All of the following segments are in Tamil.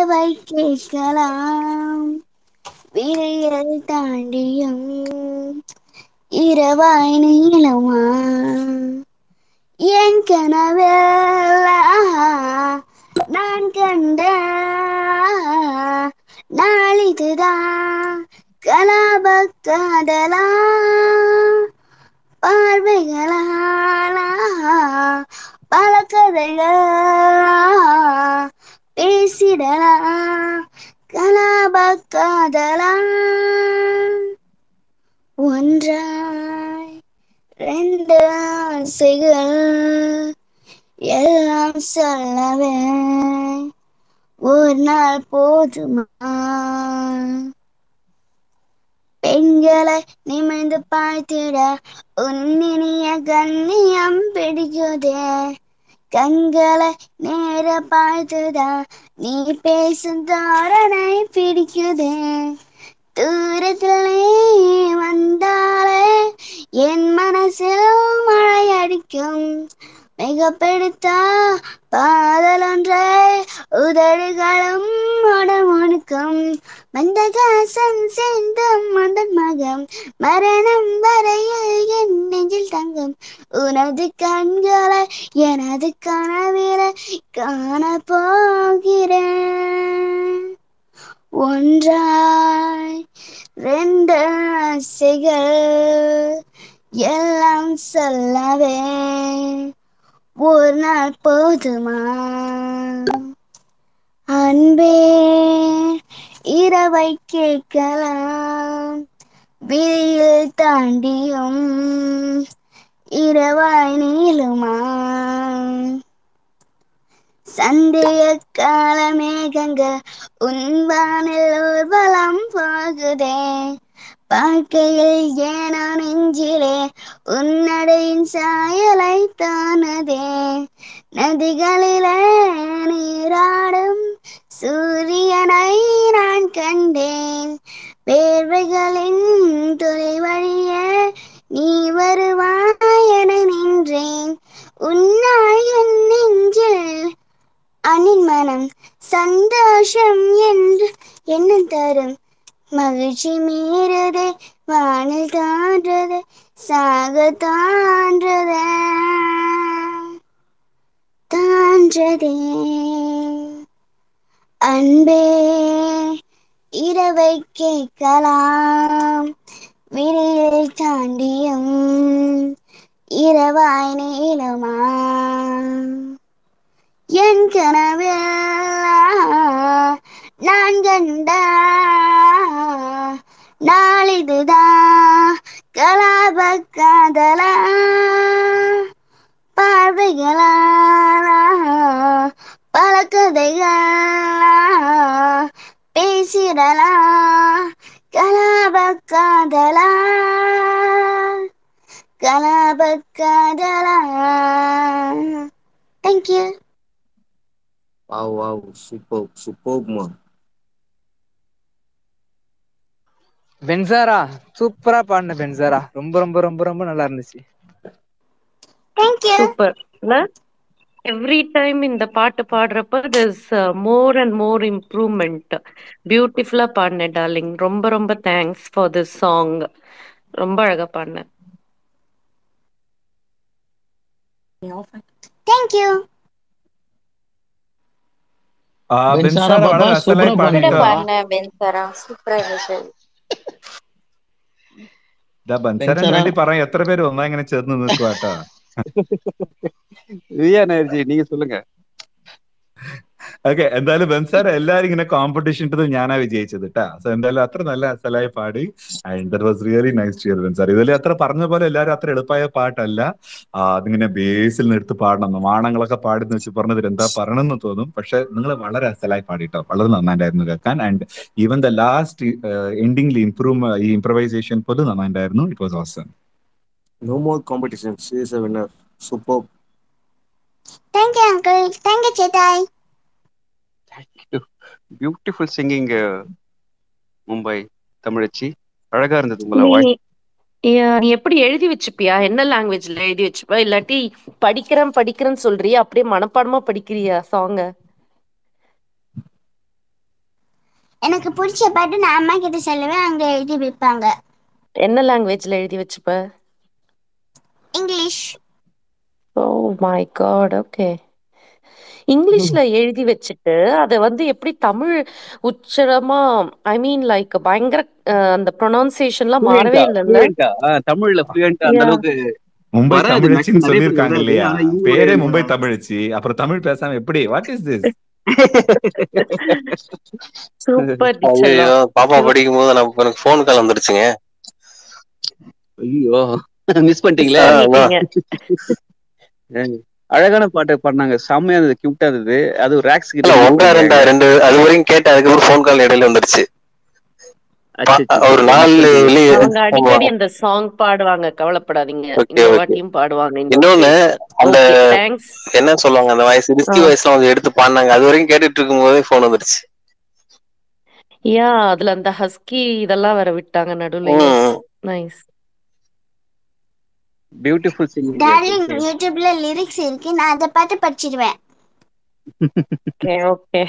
இரவை கேட்கலாம் விடியல் தாண்டியும் இரவாய் நீளமா என் கனவெல்லாம் நான் கண்ட நாளிதுதான் கலாப காதலா பார்வைகளாலா பல கதைகளா பேசிடலாம் கலாப காதலா ஒன்றாய் ரெண்டு ஆசைகள் எல்லாம் சொல்லவே ஒரு நாள் போதுமா பெண்களை நிமிர்ந்து பார்த்திட உன்னினிய கண்ணியம் பிடிக்குதே கண்களை நேர பார்த்துதான் நீ பேசும் தோரணை பிடிக்குதே தூரத்தில் நீ வந்தாலே என் மனசில் மழை அடிக்கும் மிக பிடித்தா பாதல் ஒன்றை உதடுகளும் முடமுணுக்கும் மந்தகாசம் சேர்ந்த மந்தன் மகம் மரணம் வரையில் என் நெஞ்சில் தங்கும் உனது கண்களை எனது கனவில காண போகிறேன் ஒன்றாய் ரெண்டு ஆசைகள் எல்லாம் சொல்லவே ஒரு நாள் போதுமா அன்பே இரவை கேட்கலாம் விழியில் தாண்டியும் இரவாய் நீளுமா சந்திய கால மேகங்கள் உன்வானில் ஊர்வலம் போகுதே பார்க்கையில் ஏனோ நெஞ்சிலே உன்னடையின் சாயலை தானதே நதிகளிலே நீராடும் சூரியனை நான் கண்டேன் வேர்வைகளின் துளி வழியே நீ வருவாய் என நின்றேன் உன்னாய் என் நெஞ்சில் அணின் மனம் சந்தோஷம் என்று என்ன தரும் மகிழ்ச்சி மீறதே வானில் தோன்றது சாக தோன்றதே தோன்றதே அன்பே இரவை கேட்கலாம் விடியல் தாண்டியும் இரவாய் நீளமா என் கனவெல்லாம் நான் கண்ட நாளிதுதான் கலாப காதலா பார்வைகளா பல கதைகளா பேசிடலாம் கலாப காதலா கலாப காதலா தேங்க்யூ வாவ் வாவ் சூப்பர் சூப்பர்மா பென்சாரா சூப்பரா பாடின பென்சாரா ரொம்ப ரொம்ப ரொம்ப ரொம்ப நல்லா இருந்துச்சு தேங்க்யூ சூப்பர் எவ்ரி டைம் இந்த பாட்டு பாடுறப்ப this more and more improvement பியூட்டிஃபுல்லா பாடினேன் டார்லிங் ரொம்ப ரொம்ப தேங்க்ஸ் ஃபார் திஸ் சாங் ரொம்ப அழகா பாடினேன் தேங்க்யூ ஆ, பென்சாரா பென்சாரா பாப்பா, വളരെ சூப்பரா அசலாയി பாடிட்டா. പാടിട്ടോ பாடின பென்சாரா சூப்பரா இருந்துச்சு ഇതാ ബൻസാരന് ബെൻസാര. വേണ്ടി പറയാൻ എത്ര പേര് ഒന്നാ ഇങ്ങനെ ചേർന്ന് നിൽക്കുക കേട്ടോ ரியா எனர்ஜி நீங்க சொல்லுங்க ഓക്കെ എന്തായാലും ബൻസാര എല്ലാരും ഇങ്ങനെ കോമ്പറ്റീഷൻ ഇട്ടത് ഞാനാ വിജയിച്ചത് കേട്ടാ സോ എന്തായാലും അത്ര നല്ല അസലായി പാടി and that was really nice to hear ബൻസാർ ഇതിൽ അത്ര പറഞ്ഞ പോലെ എല്ലാവരും അത്ര എളുപ്പമായ പാട്ടല്ല ആ, അതിങ്ങനെ ബേസിൽ നിന്ന് എടുത്ത് പാടണം മാണങ്ങളൊക്കെ പാടുന്ന വെച്ച് പറഞ്ഞതിൽ എന്താ പറയണമെന്ന് തോന്നും പക്ഷെ നിങ്ങൾ വളരെ അസലായി പാടിട്ടോ വളരെ നന്നായിട്ടായിരുന്നു കേൾക്കാൻ ആൻഡ് ഈവൻ ദ ലാസ്റ്റ് എൻഡിംഗിൽ ഇംപ്രൂവ് ഈ ഇംപ്രവൈസേഷൻ പോലും നന്നായിട്ടായിരുന്നു it was awesome no more competition she is a winner super thank you uncle thank you சேட்டாய் பியூட்டிஃபுல் சிங்கிங் மும்பை தமிழச்சி அழகா இருந்தது உங்களோட நீ வாய்ஸ் Yeah, நீ எப்படி எழுதி வச்சுப்பியா என்ன லாங்குவேஜ்ல எழுதி வச்சுப்ப இல்லாட்டி படிக்கிறேன் படிக்கிறேன்னு சொல்றியா அப்படியே மனப்பாடமா படிக்கிறியா சாங்க எனக்கு பிடிச்ச பாட்டு நான் அம்மா கிட்ட சொல்லுவேன் அங்க எழுதி வைப்பாங்க என்ன லாங்குவேஜ்ல எழுதி வச்சுப்ப English oh my god okay இங்கிலீஷ்ல எழுதி வச்சுட்டு அத வந்து எப்படி தமிழ் உச்சரமா ஐ மீன் லைக் பயங்கர அஹ், அந்த ப்ரொனவுன்சியேஷன்லாம் மாறவே fluent-ஆ, இல்லைல்ல fluent-ஆ, ஆ, தமிழ்ல fluent-ஆ அந்த Yeah. அளவுக்கு மும்பை வராது தமிழச்சின்னு maximum நிறைய பேருக்கு சொல்லியிருக்காங்க வராது இல்லையா ஆனா இவங்க பேரே ஒரு மும்பை தமிழச்சி அப்புறம் தமிழ் பேசாம எப்படி வாட் இஸ் திஸ் சூப்பர் ஐயோ செல்லம் பாப்பா படிக்கும் போது நம்ம எனக்கு ஃபோன் கால் வந்துருச்சுங்க ஐயோ மிஸ் பண்ணிட்டீங்களே ஆ, பண்ணிட்டீங்க ஏங்க, அழகான பாட்டு பாடினாங்க செம்மையா இருந்தது கியூட்டா இருந்தது அது ரேக்ஸ் இல்ல ஒன்றா ரெண்டா ரெண்டு அது வரைக்கும் கேட்டேன் அதுக்கப்புறம் ஃபோன் கால் இடையில வந்துருச்சு பா- ஒரு நாலு வெளியே அவங்க ஆமா அடிக்கடி அந்த சாங் பாடுவாங்க கவலைப்படாதீங்க ஓகே இந்த ஓகே வாட்டியும் பாடுவாங்க இந்த இன்னொன்னு அந்த ஓகே தேங்க்ஸ் என்ன சொல்லுவாங்க அந்த வயசு ரிஸ்கி ஆ. வயசுல கொஞ்சம் எடுத்து பாடினாங்க அது வரைக்கும் கேட்டுட்டு இருக்கும் போதே ஃபோன் வந்துருச்சு யா அதுல அந்த ஹஸ்கி இதெல்லாம் வர விட்டாங்க நடுவுல hmm, yes hmm. Nice beautiful singing darling யூடியூப்ல லிரிக்ஸ் இருக்கு நான் அதை பார்த்து படிச்சிடுவேன் ஓகே ஓகே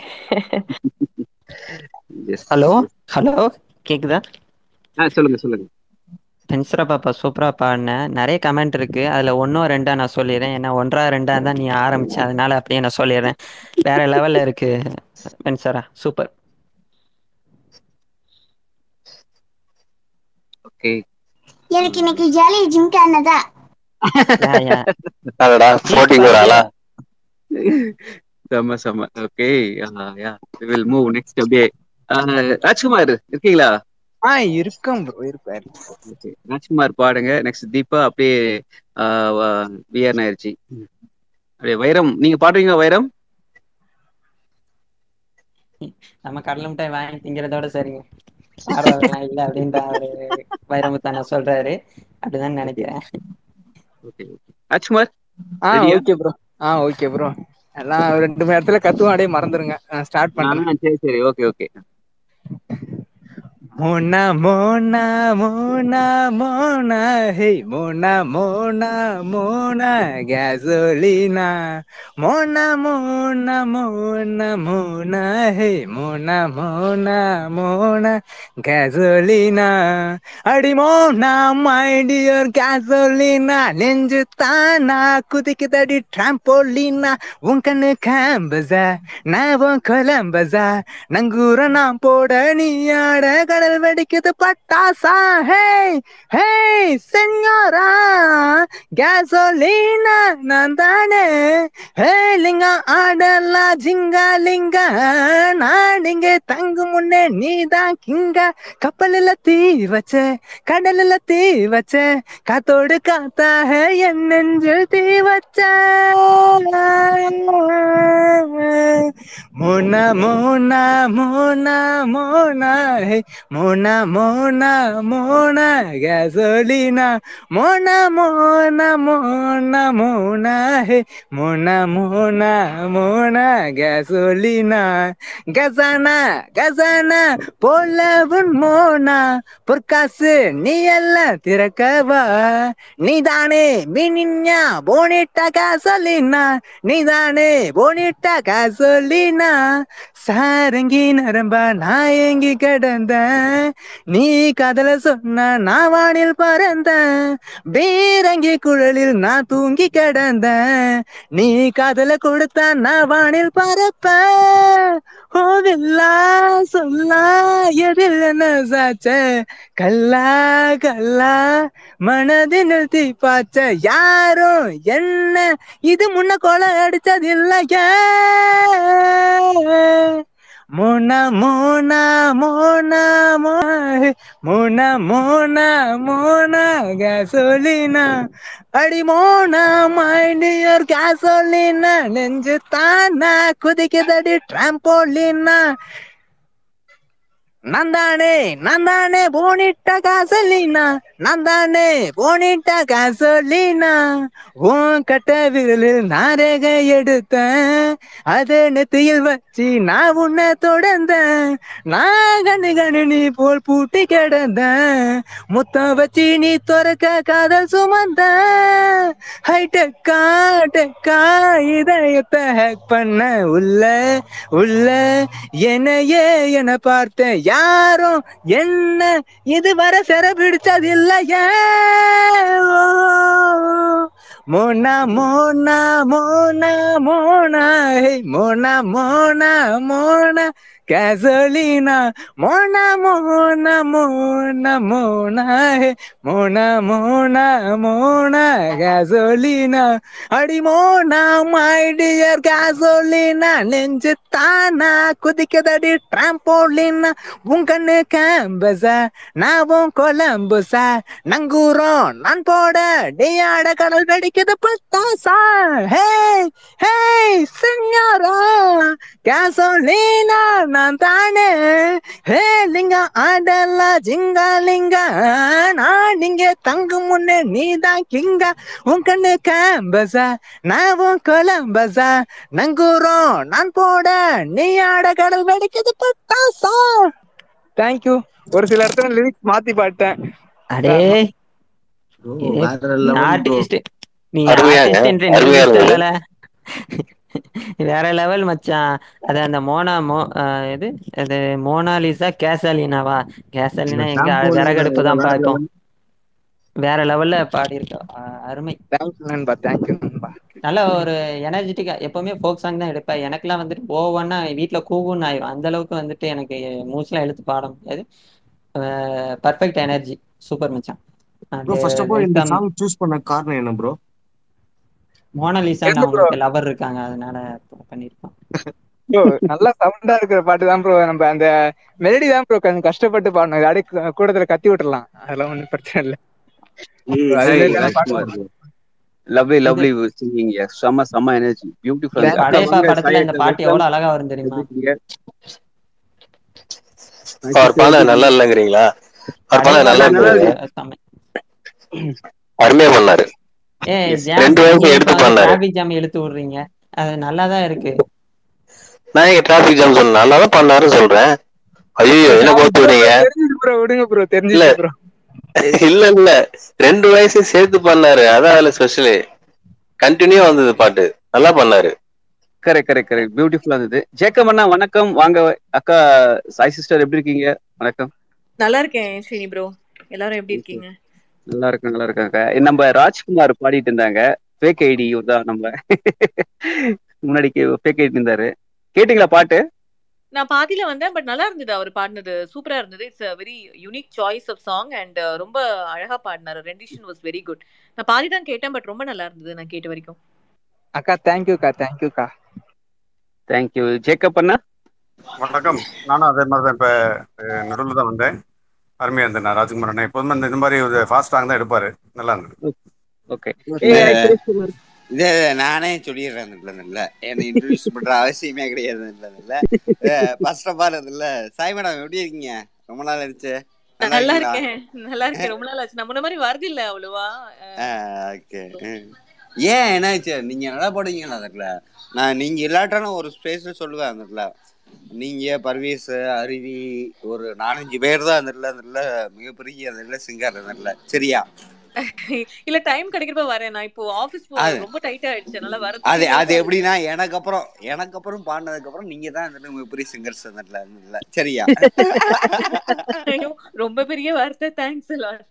ஹலோ ஹலோ கேக்குதா ஆ சொல்லுங்க சொல்லுங்க பென்சரா பாப்பா சூப்பரா பாடினேன் நிறைய கமெண்ட் இருக்கு அதுல ஒன்னோ ரெண்டா நான் சொல்லிடுறேன் ஏன்னா ஒன்றா ரெண்டா தான் நீ ஆரம்பிச்ச அதனால அப்படியே நான் சொல்லிடுறேன் வேற லெவல்ல இருக்கு பென்சரா சூப்பர் ஓகே எனக்கு இன்னைக்கு ஜாலி ஜிம்கான தான் யா யா அடடா போட்டிக்கு ஒரு ஆளா செம்ம செம்ம okay yeah will move next அப்படியே ஆ, ராஜ்குமார் இருக்கீங்களா ஆ இருக்கும் ப்ரோ இருப்பாரு Okay. ராஜ்குமார் பாடுங்க நெக்ஸ்ட் தீபா அப்படியே விஆர் ஆயிருச்சு அப்படியே வைரம் நீங்க பாடுவீங்க வைரம் நம்ம கடலை மிட்டாய் வாங்கி திங்கிறதோட சரிங்க பாடுறதெல்லாம் இல்ல அப்படின்ற ஒரு வைரமுத்தான சொல்றாரு அப்படிதான் நினைக்கிறேன் ஓகே ராஜ்குமார் ஆ Ready-யா? ஓகே ப்ரோ ஆ ஓகே ப்ரோ எல்லாம் ஒரு ரெண்டு மணி நேரத்துல கத்துவோம் அப்படியே மறந்துருங்க ஸ்டார்ட் பண்றேன் ஆ, சரி சரி okay okay Mona Mona Mona Mona hey Mona Mona Mona கேசோலினா Mona Mona Mona Mona hey Mona Mona Mona கேசோலினா அடி மோனா மை டியர் கேசோலினா நெஞ்சு தானா குதிக்குதடி ட்ராம்போலினா உன் கண்ணு கேம்பஸா நான் உன் கொலம்பஸா நங்கூர நான் போட நீ ஆட கடல் வெடிக்குது பட்டாசா ஹே ஹே செஞ்சோரா கேசோலீனா நான் தானே ஹே லிங்கா ஆடலா ஜிங்கா லிங்கா நான் இங்க தங்கும் முன்னே நீதான் கிங்கா கப்பலில் தீ வச்ச கடலில் தீ வச்ச காத்தோடு காத்தாக என் நெஞ்சில் தீ வச்ச Mona Mona Mona Mona hey Mona Mona Mona கேசோலினா Mona Mona Mona Mona hey Mona Mona Mona கேசோலினா கசானா கசானா போல உன் மோனா பொற்காசு நீ எல்லாம் திறக்கவா நீதானே மினிஞ்சா போனிட்டா காசோலினா நீதானே போனிட்டா காசோலினா சாரங்கி நரம்பா நான் ஏங்கி கிடந்தேன் நீ கதல சொன்ன நான் வானில் பறந்தேன் பீரங்கி குழலில் நான் தூங்கி கிடந்தேன் நீ காதல கொடுத்தா நான் வானில் பறப்பேன் ஓவில்லா சொல்லா எதில் என்ன சாச்ச கல்லா கல்லா மனதினில் தீ பாய்ச்ச யாரும் என்ன இது முன்ன கொலை அடிச்சதில்லையே Mona Mona Mona Mona Mona Mona Mona கேசோலினா அடி மோனா மை டியர் கேசோலினா நெஞ்சு தானா குதிக்குதடி ட்ராம்போலினா நான் தானே நான் தானே போனிட்ட காசலினா நான் தானே போனிட்ட காசலினா உன் கட்ட விரலில் நாரக எடுத்தேன் அதை நெத்தியில் வச்சு நான் உன்னை தொடர்ந்தேன் நான் கண்ணு கண்ணு நீ போல் பூட்டி கிடந்தேன் முத்தம் வச்சு நீ துறக்க காதல் சுமந்த ஹைடெக்கா டெக்கா இதயத்தை ஹேக் பண்ண உள்ள உள்ள என்னையே என பார்த்த யாரும் என்ன இதுவரை சிற பிடிச்சது இல்லையே ஓ, Mona Mona Mona Mona hey Mona Mona Mona கேசலினா Mona Mona Mona Mona hey Mona Mona Mona கேசலினா அடி மோனா மை டியர் கேசலினா நெஞ்சு தானா குதிக்கதடி ட்ராம்போலினா உன் கண்ணு கேம்பஸா நான் உன் கொலம்புசா நங்கூரம் நான் போட டியாட கடல் வெடிக்குது பட்டாசா ஹே ஹே செஞ்சாரா கேசோலினா நான் தானே ஹே லிங்கா ஆடலா ஜிங்கா லிங்கா நான் இங்க தங்கும் முன்னே நீதான் கிங்கா உன் கண்ணு கேம்பஸா நான் உன் கொலம்பஸா நங்கூரம் நான் போட நீ ஆட கடல் வெடிக்குது பட்டாசா தேங்க்யூ ஒரு சில இடத்துல லிரிக்ஸ் மாத்தி பாட்டேன் அடே Bro, ஏ, வேற நீ level bro. ஆர்டிஸ்ட் நீ அருமையாங்க ஆர்டிஸ்ட் என்று அருமையா இருந்தது நிரூபித்ததால வேற லெவல் மச்சான் அது அந்த மோனா மோ அஹ் இது அது மோனாலிசா கேசலினாவா இந்த கேசலினா எங்க trampoline விறகடுப்பு தான் வேற பார்க்கும் level. வேற லெவல்ல பாடியிருக்க அஹ் அருமை தேங்க்யூ நண்பா தேங்க்யூ நண்பா நல்ல ஒரு எனர்ஜெட்டிக்கா எப்பவுமே ஃபோக் சாங் தான் எடுப்பேன் எனக்கெல்லாம் வந்துட்டு ஓவன்னா வீட்ல கூவுன்னு ஆயிரும் அந்த அளவுக்கு வந்துட்டு எனக்கு மூச்சுலாம் இழுத்து பாட முடியாது பர்ஃபெக்ட் எனர்ஜி சூப்பர் மச்சான் Bro, and first of all, இந்த வெல்கம் song choose பண்ண காரணம் என்ன bro? மோனாலிசான்னு எந்த ப்ரோ அவங்களுக்கு லவர் இருக்காங்க அதனால பண்ணியிருப்பான் ப்ரோ நல்லா சவுண்டா இருக்கிற பாட்டு தான் ப்ரோ நம்ம அந்த மெலடி தான் ப்ரோ கொஞ்சம் கஷ்டப்பட்டு பாடணும் இது அப்படியே கூடத்துல கத்தி விட்டுறலாம் அதெல்லாம் ஒண்ணும் பிரச்சனை இல்லை ஏய் அது ஹாய் மாதிரியான பாட்டு ராஜ்குமார் லவ்லி இது லவ்லி சிங்கிங் செம்ம செம்ம எனர்ஜி பியூட்டிஃபுல் தேங்க்யூ அக்கா படையப்பா வாங்க படத்துல சாய் இந்த அக்கா பாட்டு வெல்கம் எவ்வளவு அழகா வரும் தெரியுமா எப்படி இருக்கீங்க அவர் பாட நல்லா இல்லைங்கிறீங்களா அவர் பாட படையப்பா நல்லா நல்லா சாங் இருந்தது இருக்கு செம்ம அருமையா பண்ணாரு ஏ எஸ் ஜாம் ரெண்டு நீங்க வயசு இப்ப எடுத்து வந்து பண்ணாரு டிராபிக் ஜாம் இழுத்து விடுறீங்க அது நல்லாதான் இருக்கு நான் இங்க டிராபிக் ஜாம் சொன்னேன் நல்லா தான் பண்ணாருன்னு சொல்றேன் ஐயோ என்ன ப்ரோ கோத்து விடுறீங்க தெரிஞ்சிச்சு ப்ரோ விடுங்க ப்ரோ இல்ல தெரிஞ்சிச்சு ப்ரோ இல்ல இல்ல ரெண்டு வயசு சேர்த்து பண்ணாரு அதான் அதுல ஸ்பெஷலு கண்டினியூ வந்தது பாட்டு நல்லா பண்ணாரு கரெக்ட் கரெக்ட் கரெக்ட் பியூட்டிஃபுல்லா இருந்தது ஜேக்கம் அண்ணா வணக்கம் வாங்க அக்கா சாய் சிஸ்டர் எப்படி இருக்கீங்க வணக்கம் நல்லா இருக்கேன் ஸ்ரீனி ப்ரோ எல்லாரும் எப்படி இருக்கீங்க நல்லா இருக்கேன் நல்லா இருக்காங்க நம்ம ராஜ்குமார் பாடிட்டு இருந்தாங்க ஃபேக் ஐடி தான் நம்ம முன்னாடி ஃபேக் ஐடி இருந்தாரு கேட்டீங்களா பாட்டு நான் பாதியில வந்தேன் பட் நல்லா இருந்தது அவர் பாடினது சூப்பரா இருந்தது it's a very unique choice of song and ரொம்ப அழகா பாடினாரு ரெண்டிஷன் வாஸ் வெரி குட் நான் பாதி தான் கேட்டேன் பட் ரொம்ப நல்லா இருந்தது நான் கேட்ட வரைக்கும் அக்கா தேங்க்யூக்கா தேங்க்யூக்கா தேங்க்யூ ஜேக்கப் அண்ணா வணக்கம் நானும் அதே மாதிரி தான் இப்போ நடுவில் தான் வந்தேன் அருமையாக இருந்தேன் நான் ராஜ்குமார் அண்ணன் எப்போதுமே இந்த இந்த மாதிரி ஒரு ஃபாஸ்ட் சாங் தான் எடுப்பார் நல்லா இருந்தது ஓகே இல்ல, இது நானே சொல்லிடுறேன் இல்ல என்ன இன்ட்ரடியூஸ் பண்ற அவசியமே கிடையாது இல்ல ஃபர்ஸ்ட் ஆஃப் ஆல் இல்ல சாய் மேடம் எப்படி இருக்கீங்க ரொம்ப நாள் ஆச்சு நான் நல்லா இருக்கீங்களா? இருக்கேன் நல்லா இருக்கேன் ரொம்ப நாள் ஆச்சு நான் முன்ன மாதிரி வருது இல்ல அவ்வளவா ஓகே ஏன் என்னாச்சு நீங்க நல்லா போடுவீங்களா அதுல நான் நீங்க இல்லாட்டாலும் ஒரு ஸ்பேஸ் சொல்லுவேன் அந்த இடத்துல நீங்க பர்வீஸ் அருவி ஒரு நாலஞ்சு பேர் தான் அந்த இடத்துல அந்த இடத்துல மிகப்பெரிய அந்த இடத்துல சிங்கர் அந்த இடத்துல சரியா இல்ல டைம் கிடைக்கிறப்ப வரேன் நான் இப்போ ஆபீஸ் அது- ரொம்ப டைட் ஆயிடுச்சு அதனால அது வரது அது எப்படின்னா எனக்கு அப்புறம் எனக்கு அப்புறம் பாடினதுக்கு அப்புறம் நீங்க தான் அந்த இடத்துல மிகப்பெரிய சிங்கர்ஸ் அந்த இடத்துல அந்த இடத்துல. சரியா ஐயோ, ரொம்ப பெரிய வார்த்தை தேங்க்ஸ் எல்லாம்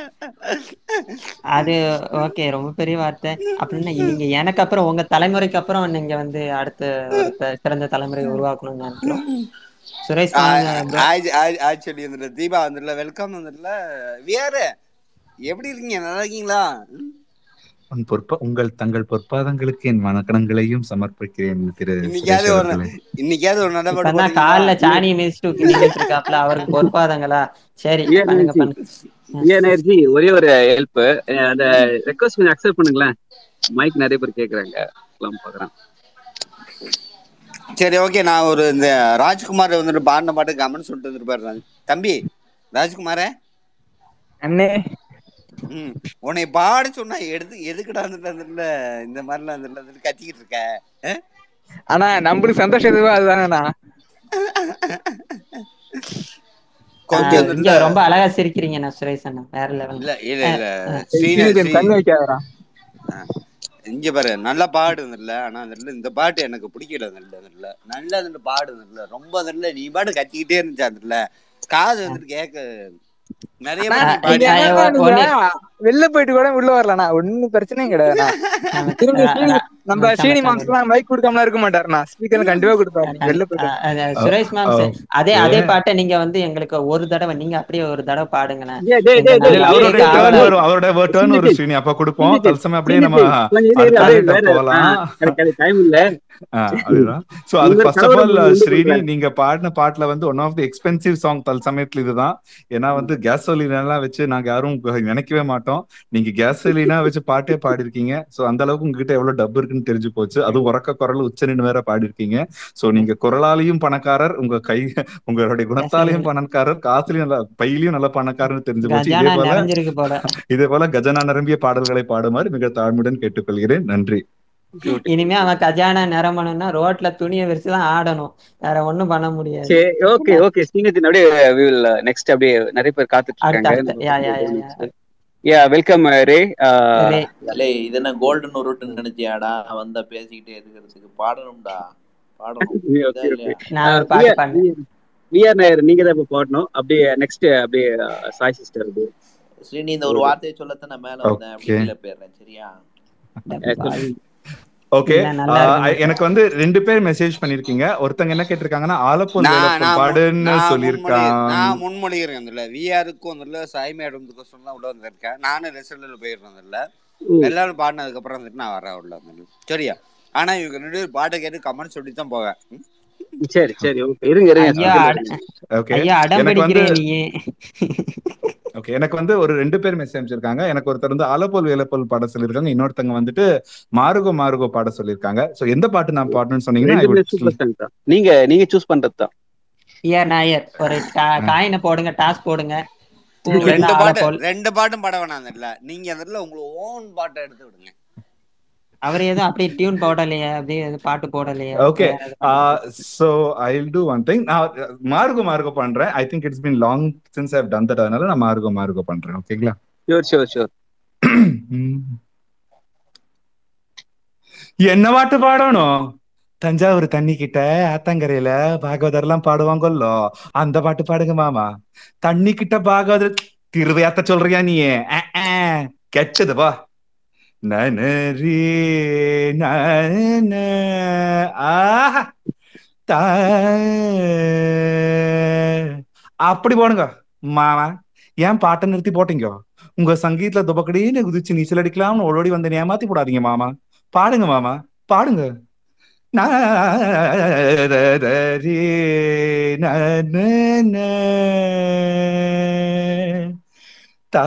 அது ஓகே ரொம்ப பெரிய வார்த்தை அப்படின்னா நீங்க எனக்கு அப்புறம் உங்க தலைமுறைக்கு அப்புறம் நீங்க வந்து அடுத்த ஒரு த- சிறந்த தலைமுறை உருவாக்கணும்னு நினைக்கிறோம் சுரேஷ் ப்ரோ ஆக்சுவலி வந்துட்டு தீபா வந்துட்டுல வெல்கம் வந்துட்டுல வியாரு எப்படி இருக்கீங்க நல்லா இருக்கீங்களா உன் பொற்ப உங்கள் தங்கள் பொற்பாதங்களுக்கு என் வணக்கங்களையும் சமர்ப்பிக்கிறேன் திரு இன்னைக்காவது சுரேஷ் ஒரு அவர்களே இன்னைக்காவது ஒரு நடப்பாடு இப்பதான் கால்ல சாணியை மிதிச்சுட்டு நின்றுட்டு இருக்காப்ல அவருக்கு பொறுப்பாதங்களா சரி பண்ணுங்க பண்ணுங்க எனர்ஜி ஒரே ஒரு ஹெல்ப் அந்த ரெக்வஸ்ட் கொஞ்சம் அக்செப்ட் பண்ணுங்களேன் மைக் நிறைய பேர் கேக்குறாங்க எல்லாம் பாக்குறேன் சரி ஓகே நான் ஒரு இந்த ராஜ்குமார் வந்துட்டு பாடின பாட்டு கமெண்ட் சொல்லிட்டு வந்துருப்பாரு நான். தம்பி ராஜ்குமாரே அண்ணே ம் உன்னை பாட சொன்னா எடுத்து எதுக்குடா வந்துட்டு வந்துட்டு இந்த மாதிரிலாம் வந்துட்டு வந்துட்டு கத்திக்கிட்டு இருக்க ஆ? ஆனா நம்மளுக்கு சந்தோஷம் எதுவோ அதுதானண்ணா கொஞ்சம் இங்க வந்துட்டு ரொம்ப அழகா சிரிக்கிறீங்க நான் சுரேஷ் அண்ணா வேற லெவல் இல்ல இல்ல இல்ல ஸ்ரீன ஸ்ரீ கண்ணு வைக்காதடா ஆ. இங்க பாரு நல்லா பாடு வந்துடல ஆனா வந்துட்டு இந்த பாட்டு எனக்கு பிடிக்கல வந்துட்டு வந்துடல நல்லா வந்துட்டு பாடு வந்துடல ரொம்ப வந்துடல நீ பாட்டு கத்திக்கிட்டே இருந்துச்சு வந்துடல காது வந்துட்டு கேட்க நிறைய அண்ணா, பாட்டு நீ நீங்க பாடி என்னன்னா நீங்க வெளில போயிட்டு கூட உள்ள வரலண்ணா ஒண்ணும் பிரச்சனையும் கிடையாதுண்ணா திரும்பி ஸ்ரீனி நம்ம ஸ்ரீனி மாம்ஸ்லாம் மைக் கொடுக்காமலாம் இருக்க மாட்டாருண்ணா ஸ்பீக்கர் கண்டிப்பா கொடுப்பாரு நீங்க வெளில போயிட்டு அஹ் அஹ் சுரேஷ் மேம் அதே அதே பாட்டை நீங்க வந்து எங்களுக்கு ஒரு தடவை நீங்க அப்படியே ஒரு தடவை பாடுங்களேன் டேய், டேய், டேய், எங்க டேய், இல்ல, நாங்க இல்ல, அவருடைய கேட்க டேர்ன் ஆவலா வரும் அவருடைய டேர்ன் வரும் ஸ்ரீனி அப்ப கொடுப்போம் தற்சமயம் அப்படியே நம்ம அடுத்த ஆள்கிட்ட போகலாம் டைம் இல்ல ஆ, அதுதான் சோ அதுக்கு ஃபர்ஸ்ட் ஆஃப் ஆல் ஸ்ரீனி நீங்க பாடின பாட்டுல வந்து one of the expensive song தல் சமயத்துல இதுதான் ஏன்னா வந்து கேசோலினா எல்லாம் வச்சு நாங்க யாரும் நினைக்கவே மாட்டோம் நீங்க கேசோலினா வச்சு பாட்டே பாடிருக்கீங்க சோ அந்த அளவுக்கு உங்ககிட்ட எவ்வளவு டப் இருக்குன்னு தெரிஞ்சு போச்சு அது உறக்க குரல் உச்ச நின்று வேற பாடிருக்கீங்க சோ நீங்க குரலாலையும் பணக்காரர் உங்க கை உங்களுடைய குணத்தாலையும் பணக்காரர் காசுலயும் நல்லா பையிலையும் நல்ல பணக்காரர்னு தெரிஞ்சு போச்சு இதே கஜானா போல நிறைஞ்சிருக்கு போல இதே போல கஜனா நிரம்பிய பாடல்களை பாடுமாறு மிக தாழ்மையுடன் கேட்டுக்கொள்கிறேன் நன்றி இனிமே அவன் கஜானா நிரம்பணும்னா ரோட்ல துணியை விரிச்சுதான் ஆடணும் வேற ஒண்ணும் பண்ண முடியாது சரி ஓகே ஓகே ஸ்ரீநிதின் அப்படியே we will next அப்படியே நிறைய பேர் காத்துட்டு அடுத்த இருக்காங்க அடுத்த யா யா யா யா யா வெல்கம் ரே ரே அலே இது என்ன கோல்டன் உருட்டுன்னு நினைச்சியாடா வந்தா பேசிக்கிட்டே இருக்கிறதுக்கு பாடணும்டா பாடணும் இதா இல்லையா நான் ஒரு பாட்டு பாடுறேன் விஆர் நாயர் நீங்க தான் இப்ப பாடணும் அப்படியே நெக்ஸ்ட் அப்படியே சாய் சிஸ்டர் அப்படியே ஸ்ரீனி இந்த ஒரு வார்த்தையை சொல்லத்தான் நான் மேல வந்தேன் அப்படி Okay. கீழே போயிடுறேன் சரியா ஓகே இல்ல, நல்லா இருக்கு. எனக்கு வந்து ரெண்டு பேர் மெசேஜ் பண்ணிருக்கீங்க ஒருத்தங்க என்ன கேட்டிருக்காங்கன்னா ஆலப்பூர் நான் வேலப்பன் நான் முன்- பாடுன்னு நான் முன்மொழி சொல்லியிருக்கான் நான் முன்மொழிகிறேன் வந்துல விஆருக்கும் வந்துல சாய் மேடம்க்கு உள்ள வந்திருக்கேன் நானும் ரிசல்ட்ல போயிருந்தேன் வந்துல எல்லாரும் பாடினதுக்கு அப்புறம் வந்துட்டு நான் வரேன் உள்ள வந்துட்டு சரியா ஆனா இவங்க ரெண்டு பேரும் பாட்டை கேட்டு கமெண்ட் சொல்லி தான் போவேன் ம்? சரி சரி ஓகே இருங்க இருங்க ஐயா சொல்லுங்க. அட- ஓகே ஐயா அடம் எனக்கு வந்து பிடிக்கிறே நீ ஓகே எனக்கு வந்து ஒரு ரெண்டு பேர் மெசேஜ் அமைச்சிருக்காங்க எனக்கு ஒருத்தர் வந்து ஆலப்போல் வேலப்போல் பாட சொல்லியிருக்காங்க இன்னொருத்தங்க வந்துட்டு மாருகோ மாருகோ பாட சொல்லியிருக்காங்க சோ எந்த பாட்டு நான் பாடணும்னு சொன்னீங்கன்னா I ரெண்டுமே would சூப்பர் சாங் தான் நீங்க நீங்க சூஸ் பண்றது தான் ஐயா நாயர் ஒரு காயினை போடுங்க டாஸ் போடுங்க பூ வந்து ரெண்டு பாட்டு ஆலப்போல் ரெண்டு பாட்டும் பாட வேணாம் அதுல நீங்க அதுல உங்களை ஓன் பாட்டை எடுத்து விடுங்க அவர் எதுவும் அப்படியே டியூன் போடலையே அப்படியே எதுவும் பாட்டு போடலையே ஓகே வேற எதுவும் so I will do one thing நான் மார்கோ மார்கோ பண்றேன் I think it's been long since I've done that அதனால நான் மார்கோ மார்கோ பண்றேன் ஓகேங்களா ஷூர் ஷூர் ஷூர் என்ன பாட்டு பாடணும் தஞ்சாவூர் தண்ணி கிட்ட ஆத்தங்கரையில பாகவதர்லாம் பாடுவாங்கல்லோ அந்த பாட்டு பாடுங்க மாமா தண்ணி கிட்ட பாகவதர் திருவையாத்த சொல்றியா நீ அஹ், அஹ். கெட்டது பா நனரி நன ஆஹா தா அப்படி போடுங்க மாமா ஏன் பாட்டை நிறுத்தி போட்டீங்க உங்க சங்கீத்ல துபக்கடின்னு குதிச்சு நீச்சல் அடிக்கலாம்னு ஓடோடி வந்து ஏமாத்தி போடாதீங்க மாமா பாடுங்க மாமா பாடுங்க நாதரி நன த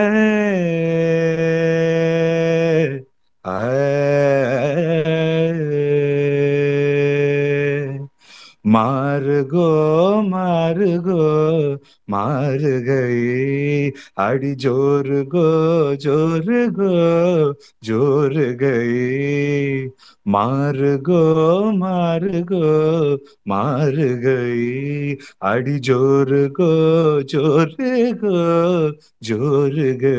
மாறுகோ மாறுகோ மாறுகை அடி ஜோருகோ ஜோருகோ ஜோருகை மாறுகோ மாறுகோ மாறுகை அடி ஜோருகோ ஜோருகோ ஜோருகை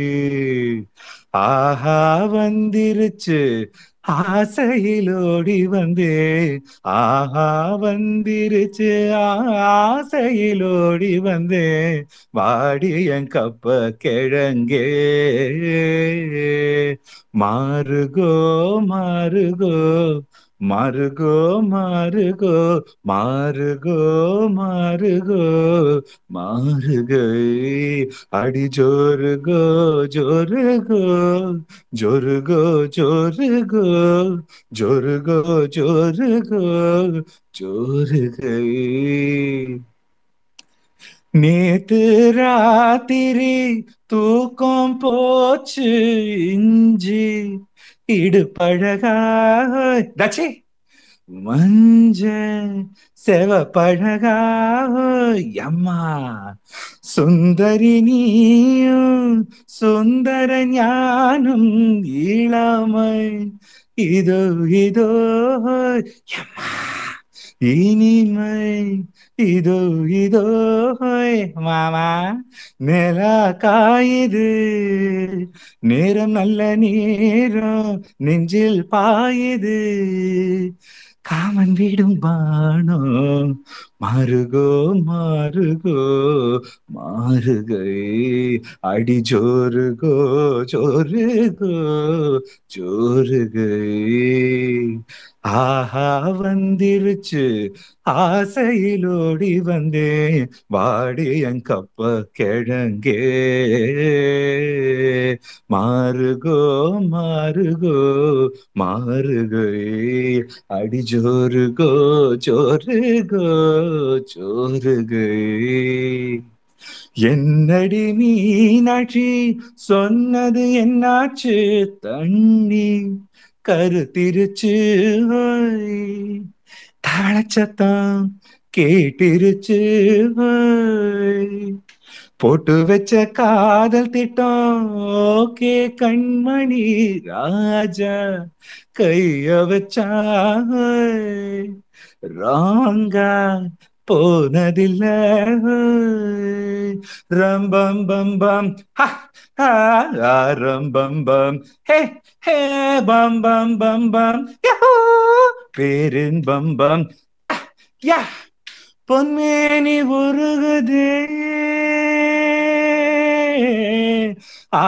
ஆஹா வந்திருச்சு ஆசையில் ஓடி வந்தே ஆஹா வந்திருச்சு ஆசையில் ஓடி வந்தே வாடி என் கப்ப கிழங்கே மாறுகோ மாறுகோ மாறுகோ மாறுகோ மாறுகோ மாறுகோ மாறுகை அடி ஜோருகோ ஜோருகோ ஜோருகோ ஜோருகோ ஜோருகோ ஜோருகோ ஜோருகை நேத்து ராத்திரி தூக்கம் போச்சு இஞ்சி இடுப்பழகா தச்சி மஞ்ச செவப்பழகா அம்மா சுந்தரி நீயும் சுந்தர ஞானம் இளமை இதோ இதோ எம்மா இனிமை இதோ இதோ மாமா நிலா காயுது நேரம் நல்ல நேரம் நெஞ்சில் பாயுது காமன் வீடும் பானோ மாறுகோ மாறுகோ மாறுகை அடி ஜோருகோ ஜோருகோ ஜோருகை ஆஹா வந்திருச்சு ஆசையில் ஓடி வந்தேன் வாடி என் கப்ப கிழங்கே மாறுகோ மாறுகோ மாறுகை அடி ஜோருகோ ஜோருகோ ஜோருகை என்னடி மீனாட்சி சொன்னது என்னாச்சு தண்ணி கருத்திருச்சு ஓய். தாளச்சத்தம் கேட்டிருச்சு ஓய். போட்டு வச்ச காதல் திட்டம் ஓகே கண்மணி ராஜா கைய வச்சா ஓய். ராங்கா போனதில்ல ஓய். ரம்பம் பம் பம் ஹா, ஹா, ஆ, ரம்பம் பம் ஹே ஹே பம் பம் பம் பம் யஹூ பேரின்பம் பம் யா பொன்மேனி உருகுதே ஆ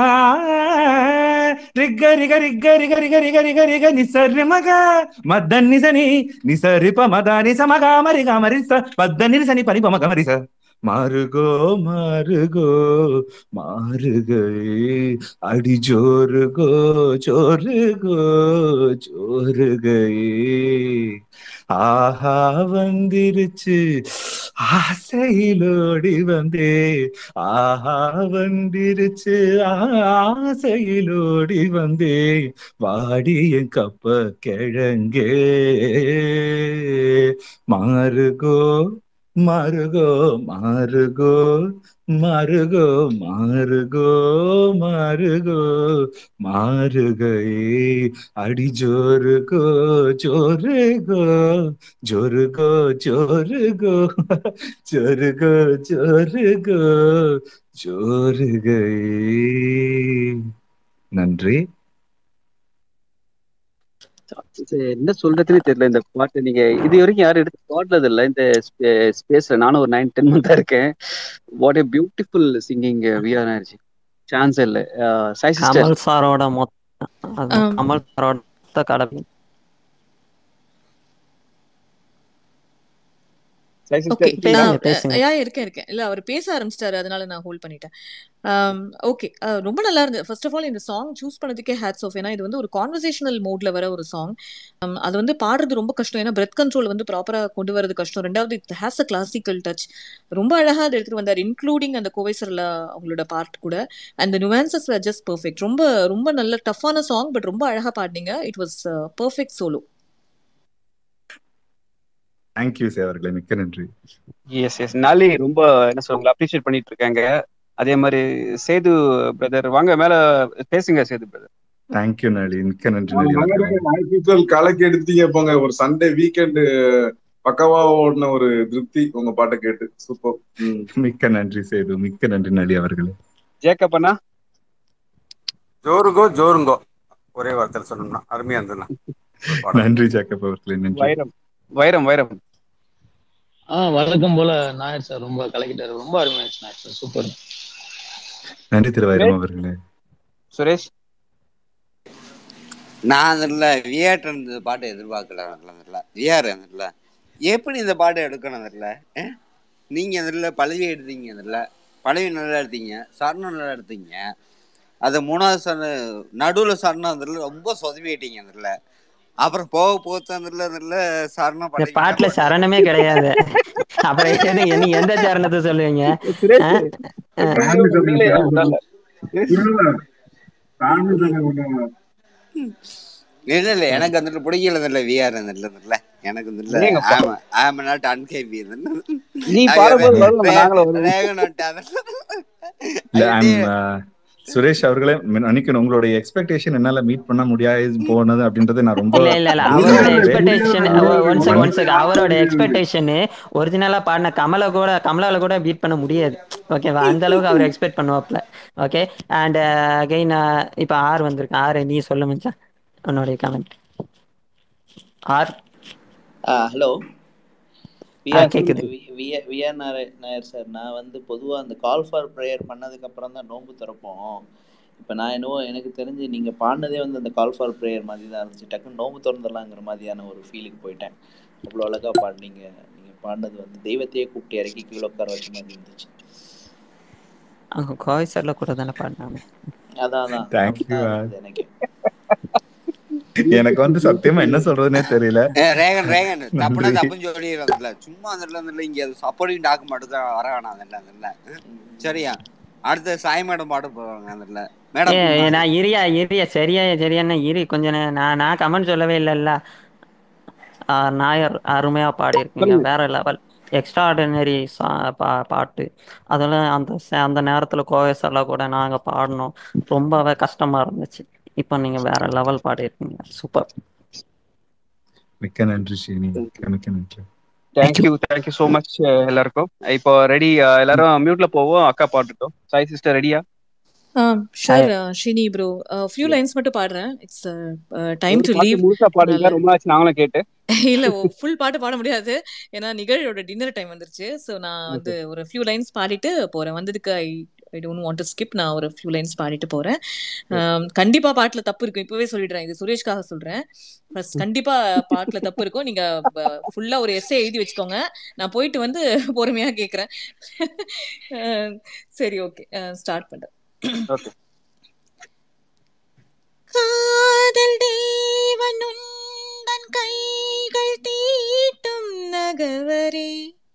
ரிக்க ரிக ரிக்க ரிக ரிக ரிக ரிக ரிக நிசரி மக மத்தன் நிசனி நிசரி ப மத நிச மக மரி க மரி ச பத்த நிசனி பனி ப மக மரி ச மாறுகோ மாறுகோ மாறுகை அடி ஜோருகோ ஜோருகோ ஜோருகை ஆஹா வந்திருச்சு ஆசையிலோடி வந்தே ஆஹா வந்திருச்சு ஆசையிலோடி வந்தே வாடி என் கப்ப கிழங்கே மாறுகோ மாறுகோ மாறுகோ மாறுகோ மாறுகோ மாறுகோ மாறுகை அடி ஜோருகோ ஜோருகோ ஜோருகோ ஜோருகோ ஜோருகோ ஜோருகோ ஜோருகை நன்றி இது என்ன சொல்றதுன்னே தெரியல இந்த பாட்டு நீங்க இது வரைக்கும் யாரும் எடுத்து பாடுறது இல்ல இந்த ஸ்பேஸ்ல நானும் ஒரு நைன் டென் மந்த் இருக்கேன் what a beautiful singing we're energy chance இல்ல சாய் சிஸ்டர் கமல் சாரோட மொத்த அதான் ஆம். கமல் சாரோட மொத்த கடமை சாய் ஓகே சிஸ்டர் இருக்கீங்களா நான் பேசுங்க பேசுங்க யா இருக்கேன் இருக்கேன் இல்ல அவர் பேச ஆரம்பிச்சிட்டாரு அதனால நான் ஹோல்ட் பண்ணிட்டேன் ஓகே ரொம்ப நல்லா இருந்தது ஃபர்ஸ்ட் ஆஃப் ஆல் இந்த சாங் சூஸ் பண்ணதுக்கே ஹேட்ஸ் ஆஃப் ஏன்னா இது வந்து ஒரு கான்வர்சேஷனல் மோட்ல வர ஒரு சாங் அது வந்து பாடுறது ரொம்ப கஷ்டம் ஏன்னா பிரெத் கண்ட்ரோல் வந்து ப்ராப்பரா கொண்டு வரது கஷ்டம் ரெண்டாவது it has a classical touch ரொம்ப அழகா அதை எடுத்துட்டு வந்தார் இன்க்ளூடிங் அந்த கோவைசர்ல அவங்களோட பார்ட் கூட அந்த நுவான்சஸ் were ஜஸ்ட் பர்ஃபெக்ட் ரொம்ப ரொம்ப நல்ல டஃப்பான சாங் பட் ரொம்ப அழகா பாடினீங்க it was perfect solo thank you சே அவர்களே மிக்க நன்றி எஸ் எஸ் நாளி ரொம்ப என்ன சொல்லுவாங்க அப்ரிஷியேட் பண்ணிட்டு இருக்காங்க அதே மாதிரி சேது பிரதர் வாங்க மேல பேசுங்க சேது பிரதர் தேங்க்யூ நளி மிக்க நன்றி நளி அவர்களே ஞாயிற்றுக்கிழமை கலக்கி எடுத்தீங்க போங்க ஒரு சண்டே வீக்கெண்டு பக்கவா ஓடின ஒரு திருப்தி உங்க பாட்டை கேட்டு சூப்பர் ம் மிக்க நன்றி சேது மிக்க நன்றி நளி அவர்களே ஜேக்கப் அண்ணா ஜோருங்கோ ஜோருங்கோ ஒரே வார்த்தையில் சொல்லணும்னா அருமையா இருந்ததுண்ணா ஒரு பாடல் நன்றி ஜாக்கப் அவர்களே நன்றி வைரம் வைரம் வைரம் ஆ வழக்கம் போல நாயர் சார் ரொம்ப கலக்கிட்டாரு ரொம்ப அருமையாச்சு நாயர் சார் சூப்பர் நன்றி திரு வைரம் அவர்களே சுரேஷ் நான் அதில் விஆர்ட் இந்த பாட்டை எதிர்பார்க்கல அதில் விஆர் அதில் எப்படி இந்த பாட்டை எடுக்கணும் அதில் நீங்கள் அதில் பழவி எடுத்தீங்க அதில் பழவி நல்லா எடுத்தீங்க சரணம் நல்லா எடுத்தீங்க அது மூணாவது சரண நடுவில் சரணம் அதில் ரொம்ப சொதவிட்டீங்க அதில் அப்புறம் போக போக அதில் அதில் சரணம் இந்த பழவி பாட்டுல சரணமே கிடையாது அப்புறம் எது- நீங்க எந்த சரணத்தை சொல்லுவீங்க சுரேஷ் ஆ? ஆ. சாமி சொல்லுங்க முடியலையா சாமி உங்களால இல்ல சாமி சொல்லுங்க இல்ல இல்ல எனக்கு வந்துட்டு பிடிக்கல இல்ல விஆர் இல்ல எனக்கு வந்து இல்ல ஏங்கப்பா. ஆமா ஆமா நாட் அன்கேபி நீ பாடும்போது வரல நாங்களும் வருவோம் இல்ல ஐம் சுரேஷ் அவர்களே மன்னிக்கணும் உங்களுடைய எக்ஸ்பெக்டேஷன் என்னால மீட் பண்ண முடியாது போனது அப்படின்றத நான் ரொம்ப இல்ல இல்ல இல்ல அவரோட expectation one check one check அவரோட எக்ஸ்பெக்டேஷன் ஒரிஜினலா பாடின கமலை கூட கமலால கூட பீட் பண்ண முடியாது ஓகேவா அந்த அளவுக்கு அவர் எக்ஸ்பெக்ட் பண்ணுவாப்ல ஓகே அண்ட் அகைன் இப்போ ஆர் வந்திருக்கு ஆர் நீ சொல்ல மச்சான் உன்னுடைய கமெண்ட் ஆர் ஹலோ ஆ, கேக்குது. விஆர் நாயர் நாயர் சார் நான் வந்து பொதுவாக அந்த கால் ஃபார் ப்ரேயர் பண்ணதுக்கு அப்புறம் தான் நோன்பு திறப்போம் இப்போ நான் என்னவோ எனக்கு தெரிஞ்சு நீங்கள் பாடினதே வந்து அந்த கால் ஃபார் ப்ரேயர் மாதிரி தான் இருந்துச்சு டக்குன்னு நோன்பு திறந்துடலாங்கிற மாதிரியான ஒரு ஃபீலுக்கு போயிட்டேன் அவ்வளோ அழகாக பாடினீங்க நீங்கள் பாடினது வந்து தெய்வத்தையே கூப்பிட்டு இறக்கி கீழே உட்கார வச்ச மாதிரி இருந்துச்சு அவங்க கோவை சார்ல கூட தானே பாடினாங்க அதான் அதான் Thank you, அப்படிதான் ஆர். இருந்தது எனக்கு எனக்கு வந்து சத்தியமா என்ன சொல்றதுனே தெரியல ரேகன் ரேகன் தப்புனா நன்றி. தப்புன்னு சொல்லிடுறதுல சும்மா அந்த இடத்துல இருந்து இங்க சப்போர்ட்டிங் டாக்குமெண்ட் தான் வர வேணாம் அந்த இடத்துல சரியா அடுத்த சாய் மேடம் பாட போவாங்க அந்த இடத்துல ஏ மேடம் நான் இரியா இரியா சரியா சரியாண்ணா இரி கொஞ்ச நே- நான் நான் கமெண்ட் சொல்லவே இல்லைல்ல ஆ, நாயர் அருமையா பாடியிருக்கீங்க வேற லெவல் எக்ஸ்ட்ரா ஆர்டினரி பாட்டு அதெல்லாம் அந்த ச- அந்த நேரத்துல கோயஸ் எல்லாம் கூட நாங்க பாடினோம் ரொம்பவே கஷ்டமா இருந்துச்சு இப்போ நீங்க வேற லெவல் பாடியிருக்கீங்க சூப்பர் மிக்க நன்றி ஸ்ரீனி மிக்க மிக்க நன்றி தேங்க்யூ தேங்க்யூ ஸோ மச் எல்லாருக்கும் இப்போ ரெடி எல்லாரும் மியூட்ல போவோம் அக்கா பாட்டுட்டோம் சாய் சிஸ்டர் ரெடியா sure Shini bro few lines மட்டும் பாடுறேன் இட்ஸ் டைம் டு லீவ் முழுசா பாடுங்க ரொம்ப நாச்சு நாங்களும் கேட்டு இல்ல ஃபுல் பாட்டு பாட முடியாது ஏன்னா நிகழோட டின்னர் டைம் வந்துருச்சு ஸோ நான் வந்து ஒரு ஃபியூ லைன்ஸ் பாடிட்டு போறேன் வந்ததுக்கு I I don't want to skip நான் ஒரு ஃபியூ லைன்ஸ் பாடிட்டு போறேன் ஆம், கண்டிப்பா பாட்டுல தப்பு இருக்கும் இப்பவே சொல்லிடுறேன் இது சுரேஷ்காக சொல்றேன் ஃபர்ஸ்ட் கண்டிப்பா பாட்டுல தப்பு இருக்கும் நீங்க ஃபுல்லா ஒரு எஸ்ஸே எழுதி வச்சுக்கோங்க நான் போயிட்டு வந்து பொறுமையா கேக்குறேன் அஹ், சரி ஓகே ஸ்டார்ட் பண்றேன் ஓகே காதல் தேவன் உந்தன் கைகள் தீட்டும் நகவரே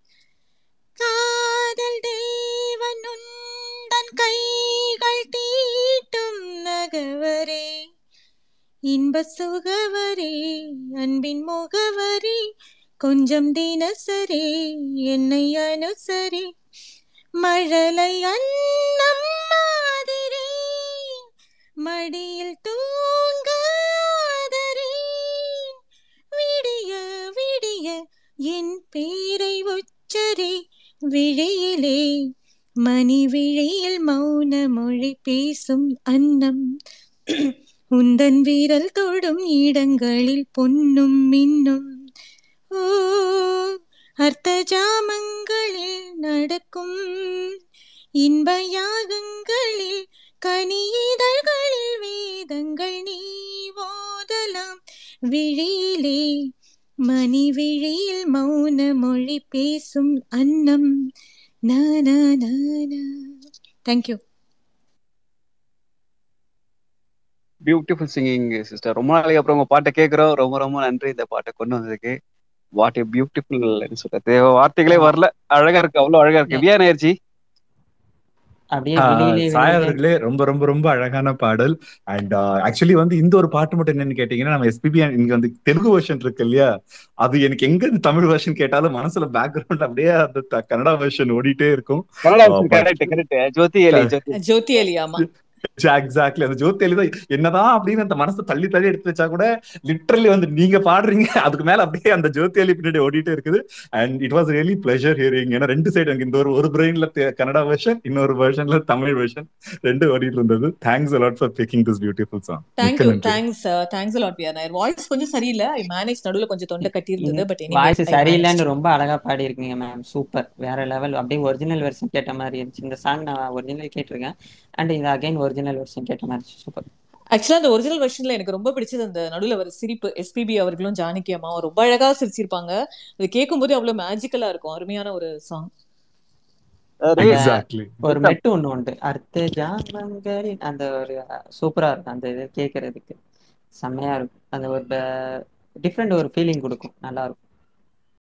காதல் தேவன் உந்தன் கைகள் தீட்டும் நகவரே இன்ப சுகவரே அன்பின் முகவரே கொஞ்சம் தினசரி என்னை அனுசரி மழலை அன்னம் மாதிரி மடியில் தூங்காதரே விடிய விடிய என் பேரை உச்சரி விழியிலே மணி விழியில் மௌன மொழி பேசும் அன்னம் உந்தன் வீரல் தொடும் இடங்களில் பொன்னும் மின்னும் ஓ அர்த்த ஜாமங்களில் நடக்கும் இன்ப யாகங்களில் கனியிதழ்களில் வேதங்கள் நீ ஓதலாம் விழியிலே மணி விழியில் மௌன மொழி பேசும் அன்னம் நானா நானா தேங்க்யூ பியூட்டிஃபுல் சிங்கிங் சிஸ்டர் ரொம்ப நாளைக்கு அப்புறம் உங்க பாட்டை கேட்குறோம் ரொம்ப ரொம்ப நன்றி இந்த பாட்டை கொண்டு வந்ததுக்கு வாட் ஏ பியூட்டிஃபுல் சொல்றது வார்த்தைகளே வரல அழகா இருக்கு அவ்வளவு அழகா இருக்கு வியா நேர்ஜி அப்படியே ஆஹ் வெளியிலே சாய் வெளியிலே அவர்களே ரொம்ப ரொம்ப ரொம்ப அழகான பாடல் அண்ட் ஆக்சுவலி வந்து இந்த ஒரு பாட்டு மட்டும் என்னன்னு கேட்டீங்கன்னா நம்ம எஸ்பிபி இங்க வந்து தெலுங்கு வெர்ஷன் இருக்கு இல்லையா அது எனக்கு எங்க இந்த தமிழ் வெர்ஷன் கேட்டாலும் மனசுல பேக்ரவுண்ட் அப்படியே அந்த த- கன்னடா வெர்ஷன் ஓடிட்டே இருக்கும் Kannada Uh, but- correct correct Jyothi எலி ஜோதி ஜோதி அலி ஆமா எக்ஸாக்ட்லி அந்த ஜோதி அலி தான் என்னதான் அப்படின்னு அந்த மனசை தள்ளி தள்ளி எடுத்து வச்சா கூட லிட்டரலி வந்து நீங்க பாடுறீங்க அதுக்கு மேல அப்படியே அந்த ஜோதி அலி பின்னாடி ஓடிட்டே இருக்குது and it was really pleasure hearing ஏன்னா ரெண்டு சைடு அங்க இந்த ஒரு ஒரு பிரெயின்ல கன்னடா வெர்ஷன் இன்னொரு வெர்ஷன்ல தமிழ் வெர்ஷன் ரெண்டு ஓடிட்டு இருந்தது thanks a lot for picking this beautiful song மிக்க தேங்க்யூ நன்றி தேங்க்ஸ் தேங்க்ஸ் லாட் வியர் நாயர் வாய்ஸ் கொஞ்சம் சரியில்லை ஐ மேனேஜ் நடுவுல கொஞ்சம் தொண்டை கட்டி இருந்தது பட் வாய்ஸ் எனிவே ஐ சரியில்லைன்னு ரொம்ப அழகா பாடியிருக்கீங்க மேம் சூப்பர் வேற லெவல் அப்படியே ஒரிஜினல் வெர்ஷன் கேட்ட மாதிரி இருந்துச்சு இந்த சாங் நான் ஒரிஜினல் கேட்டிருக்கேன் அண்ட் இது அகைன் ஒரிஜினல் வெர்ஷன் கேட்ட மாதிரி இருந்துச்சு சூப்பர் ஆக்சுவலா அந்த ஒரிஜினல் வெர்ஷன்ல எனக்கு ரொம்ப பிடிச்சது அந்த நடுவுல வர சிரிப்பு எஸ்பிபி அவர்களும் ஜானகி அம்மாவும் ரொம்ப அழகா சிரிச்சிருப்பாங்க அது கேட்கும் போது அவ்வளவு மேஜிக்கலா இருக்கும் அருமையான ஒரு சாங் அந்த எக்ஸாக்ட்லி ஒரு மெட்டு ஒண்ணு உண்டு அர்த்த ஜாமங்களின் அந்த ஒரு சூப்பரா இருக்கும் அந்த இது கேட்கறதுக்கு செம்மையா இருக்கும் அந்த ஒரு டிஃப்ரெண்ட் ஒரு ஃபீலிங் கொடுக்கும் நல்லா இருக்கும்